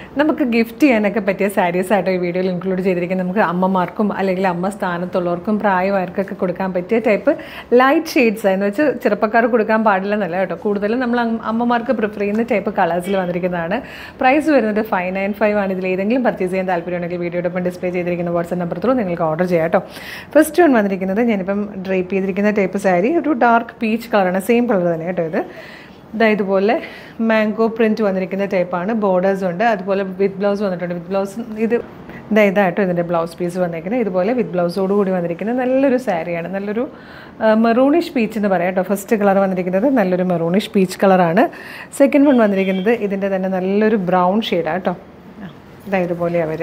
നമുക്ക് ഗിഫ്റ്റ് ചെയ്യാനൊക്കെ പറ്റിയ സാരീസ് ആയിട്ടോ ഈ വീഡിയോയിൽ ഇൻക്ലൂഡ് ചെയ്തിരിക്കുന്നത് നമുക്ക് അമ്മമാർക്കും അല്ലെങ്കിൽ അമ്മ സ്ഥാനത്തുള്ളവർക്കും പ്രായമായവർക്കൊക്കെ കൊടുക്കാൻ പറ്റിയ ടൈപ്പ് ലൈറ്റ് ഷെയ്ഡ്സ് എന്ന് വെച്ച് ചെറുപ്പക്കാർക്ക് കൊടുക്കാൻ പാടില്ലെന്നല്ല കേട്ടോ കൂടുതലും നമ്മൾ അം- അമ്മമാർക്ക് പ്രിഫർ ചെയ്യുന്ന ടൈപ്പ് കളേഴ്സിൽ വന്നിരിക്കുന്നതാണ് പ്രൈസ് വരുന്നത് ഫൈവ് നയൻ ഫൈവ് ആണ് ഇതിൽ ഏതെങ്കിലും പർച്ചേസ് ചെയ്യാൻ താല്പര്യമുണ്ടെങ്കിൽ വീഡിയോയുടെ ഒപ്പം ഡിസ്പ്ലേ ചെയ്തിരിക്കുന്ന വാട്സ്ആപ്പ് നമ്പർ ത്രൂ നിങ്ങൾക്ക് ഓർഡർ ചെയ്യാം കേട്ടോ ഫസ്റ്റ് വൺ വന്നിരിക്കുന്നത് ഞാനിപ്പം ഡ്രേപ്പ് ചെയ്തിരിക്കുന്ന ടൈപ്പ് സാരി ഒരു ഡാർക്ക് പീച്ച് കളറാണ് സെയിം കളർ തന്നെ കേട്ടോ ഇത് ഇതാ ഇതുപോലെ മാംഗോ പ്രിൻറ്റ് വന്നിരിക്കുന്ന ടൈപ്പാണ് ബോർഡേഴ്സ് ഉണ്ട് അതുപോലെ വിത്ത് ബ്ലൗസ് വന്നിട്ടുണ്ട് വിത്ത് ബ്ലൗസ് ഇത് ഇതാ ഇതാട്ടോ ഇതിൻ്റെ ബ്ലൗസ് പീസ് വന്നിരിക്കുന്നത് ഇതുപോലെ വിത്ത് ബ്ലൗസോട് കൂടി വന്നിരിക്കുന്നത് നല്ലൊരു സാരിയാണ് നല്ലൊരു മെറൂണിഷ് പീച്ച് എന്ന് പറയാം കേട്ടോ ഫസ്റ്റ് കളർ വന്നിരിക്കുന്നത് നല്ലൊരു മെറൂണിഷ് പീച്ച് കളറാണ് സെക്കൻഡ് വൺ വന്നിരിക്കുന്നത് ഇതിൻ്റെ തന്നെ നല്ലൊരു ബ്രൗൺ ഷെയ്ഡാണ് കേട്ടോ ആ, ഇതാ ഇതുപോലെ അവർ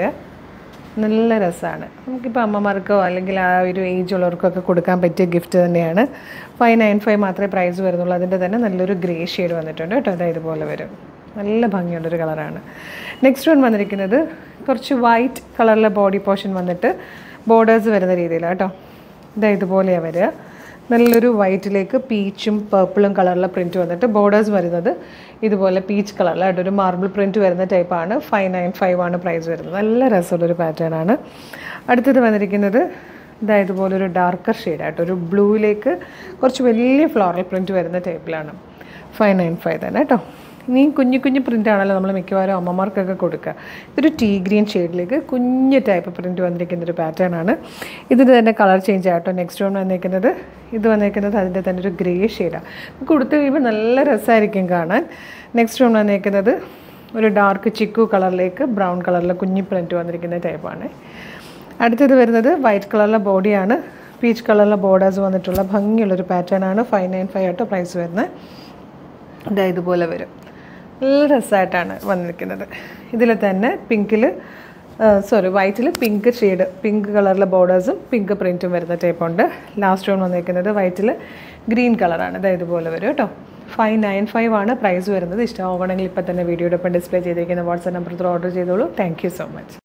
നല്ല രസമാണ് നമുക്കിപ്പോൾ അമ്മമാർക്കോ അല്ലെങ്കിൽ ആ ഒരു ഏജ് ഉള്ളവർക്കൊക്കെ കൊടുക്കാൻ പറ്റിയ ഗിഫ്റ്റ് തന്നെയാണ് ഫൈവ് നയൻ ഫൈവ് മാത്രമേ പ്രൈസ് വരുന്നുള്ളൂ അതിൻ്റെ തന്നെ നല്ലൊരു ഗ്രേ ഷെയ്ഡ് വന്നിട്ടുണ്ട് കേട്ടോ അതായത് ഇതുപോലെ വരും നല്ല ഭംഗിയുള്ളൊരു കളറാണ് നെക്സ്റ്റ് വൺ വന്നിരിക്കുന്നത് കുറച്ച് വൈറ്റ് കളറിലെ ബോഡി പോർഷൻ വന്നിട്ട് ബോർഡേഴ്സ് വരുന്ന രീതിയിലാണ് കേട്ടോ ഇതാ ഇതുപോലെയാണ് വരിക നല്ലൊരു വൈറ്റിലേക്ക് പീച്ചും പർപ്പിളും കളറിലെ പ്രിൻറ്റ് വന്നിട്ട് ബോർഡേഴ്സ് വരുന്നത് ഇതുപോലെ പീച്ച് കളറിലായിട്ട് ഒരു മാർബിൾ പ്രിൻറ്റ് വരുന്ന ടൈപ്പാണ് ഫൈവ് നയൻ ഫൈവ് ആണ് പ്രൈസ് വരുന്നത് നല്ല രസമുള്ളൊരു പാറ്റേൺ ആണ് അടുത്തത് വന്നിരിക്കുന്നത് ഇതാ ഇതുപോലെ ഒരു ഡാർക്കർ ഷെയ്ഡായിട്ട് ഒരു ബ്ലൂയിലേക്ക് കുറച്ച് വലിയ ഫ്ലോറൽ പ്രിൻറ്റ് വരുന്ന ടൈപ്പിലാണ് ഫൈവ് നയൻ ഫൈവ് തന്നെ കേട്ടോ ഇനി കുഞ്ഞു കുഞ്ഞു പ്രിൻ്റ് ആണല്ലോ നമ്മൾ മിക്കവാറും അമ്മമാർക്കൊക്കെ കൊടുക്കുക ഇതൊരു ടീ ഗ്രീൻ ഷെയ്ഡിലേക്ക് കുഞ്ഞു ടൈപ്പ് പ്രിൻറ്റ് വന്നിരിക്കുന്ന ഒരു പാറ്റേൺ ആണ് ഇതിൻ്റെ തന്നെ കളർ ചേഞ്ച് ആട്ടോ നെക്സ്റ്റ് വൺ വന്നിരിക്കുന്നത് ഇത് വന്നിരിക്കുന്നത് അതിൻ്റെ തന്നെ ഒരു ഗ്രേ ഷെയ്ഡാണ് കൊടുത്തു കഴിയുമ്പോൾ നല്ല രസമായിരിക്കും കാണാൻ നെക്സ്റ്റ് വൺ വന്നിരിക്കുന്നത് ഒരു ഡാർക്ക് ചിക്കു കളറിലേക്ക് ബ്രൗൺ കളറിലെ കുഞ്ഞു പ്രിൻറ്റ് വന്നിരിക്കുന്ന ടൈപ്പാണ് അടുത്തത് വരുന്നത് വൈറ്റ് കളറിലെ ബോഡിയാണ് പീച്ച് കളറിലെ ബോർഡേഴ്സ് വന്നിട്ടുള്ള ഭംഗിയുള്ളൊരു പാറ്റേൺ ആണ് ഫൈവ് നയൻ ഫൈവ് ആട്ടോ പ്രൈസ് വരുന്നത് ഇതാ ഇതുപോലെ വരും നല്ല രസമായിട്ടാണ് വന്നിരിക്കുന്നത് ഇതിൽ തന്നെ പിങ്കിൽ സോറി വൈറ്റിൽ പിങ്ക് ഷെയ്ഡ് പിങ്ക് കളറിലെ ബോർഡേഴ്സും പിങ്ക് പ്രിൻറ്റും വരുന്ന ടൈപ്പുണ്ട് ലാസ്റ്റ് വൺ വന്നിരിക്കുന്നത് വൈറ്റിൽ ഗ്രീൻ കളറാണ് ഇതാ ഇതുപോലെ വരും കേട്ടോ ഫൈവ് നയൻ ഫൈവ് ആണ് പ്രൈസ് വരുന്നത് ഇഷ്ടമാവണമെങ്കിൽ ഇപ്പം തന്നെ വീഡിയോയുടെ ഒപ്പം ഡിസ്പ്ലേ ചെയ്തിരിക്കുന്ന വാട്സാപ്പ് നമ്പർ ഓർഡർ ചെയ്തോളൂ താങ്ക് യു സോ മച്ച്